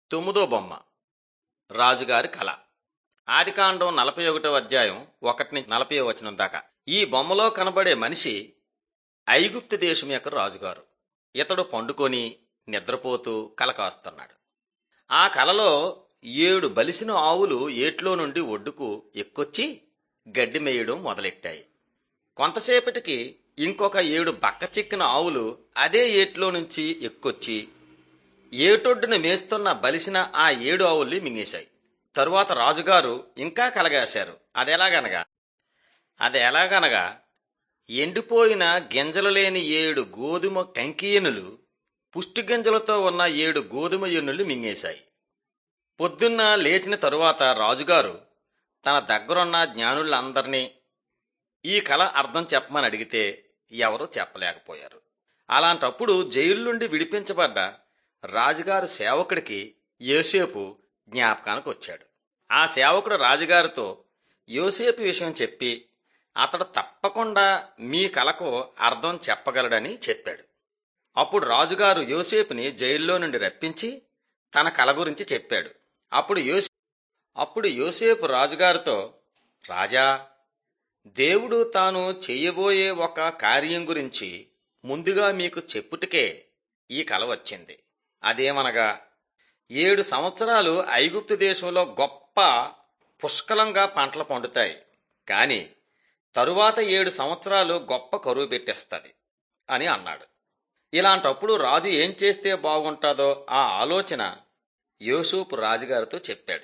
తొమ్మిదో బొమ్మ రాజుగారి కళ ఆదికాండం నలభై ఒకటో అధ్యాయం ఒకటి నుంచి నలభై వచనం దాకా ఈ బొమ్మలో కనబడే మనిషి ఐగుప్తు దేశం యొక్క రాజుగారు ఇతడు పండుకొని నిద్రపోతూ కల కాస్తున్నాడు ఆ కలలో ఏడు బలిసిన ఆవులు ఏట్లో నుండి ఒడ్డుకు ఎక్కొచ్చి గడ్డి మేయడం మొదలెట్టాయి కొంతసేపటికి ఇంకొక ఏడు బక్క చిక్కిన ఆవులు అదే ఏట్లో నుంచి ఎక్కొచ్చి ఏటొడ్డున మేస్తున్న బలిసిన ఆ ఏడు ఆవుల్ని మింగేశాయి తరువాత రాజుగారు ఇంకా కలగాశారు అదెలాగనగా అది ఎలాగనగా ఎండిపోయిన గింజలు లేని ఏడు గోధుమ కంకియనులు పుష్టి గింజలతో ఉన్న ఏడు గోధుమ ఎన్నులు మింగేశాయి పొద్దున్న లేచిన తరువాత రాజుగారు తన దగ్గరున్న జ్ఞానులందరినీ ఈ కళ అర్థం చెప్పమని అడిగితే ఎవరూ చెప్పలేకపోయారు అలాంటప్పుడు జైలు నుండి విడిపించబడ్డ రాజుగారు సేవకుడికి యోసేపు జ్ఞాపకానికి వచ్చాడు ఆ సేవకుడు రాజుగారితో యోసేపు విషయం చెప్పి అతడు తప్పకుండా మీ కలకు అర్థం చెప్పగలడని చెప్పాడు అప్పుడు రాజుగారు యోసేపుని జైల్లో నుండి రప్పించి తన కల గురించి చెప్పాడు అప్పుడు యోసే అప్పుడు యోసేపు రాజుగారితో రాజా దేవుడు తాను చెయ్యబోయే ఒక కార్యం గురించి ముందుగా మీకు చెప్పుటకే ఈ కల వచ్చింది అదేమనగా ఏడు సంవత్సరాలు ఐగుప్తు దేశంలో గొప్ప పుష్కలంగా పంటలు పండుతాయి కాని తరువాత ఏడు సంవత్సరాలు గొప్ప కరువు పెట్టేస్తుంది అని అన్నాడు ఇలాంటప్పుడు రాజు ఏం చేస్తే బాగుంటుందో ఆ ఆలోచన యోసేపు రాజుగారితో చెప్పాడు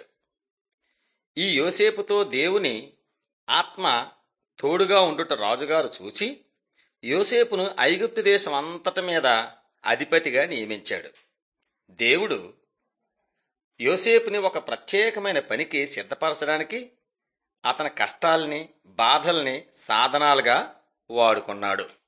ఈ యోసేపుతో దేవుని ఆత్మ తోడుగా ఉండుట రాజుగారు చూసి యోసేపును ఐగుప్తు దేశం అంతటి మీద అధిపతిగా నియమించాడు దేవుడు యోసేపుని ఒక ప్రత్యేకమైన పనికి సిద్ధపరచడానికి అతని కష్టాల్ని బాధల్ని సాధనాలుగా వాడుకున్నాడు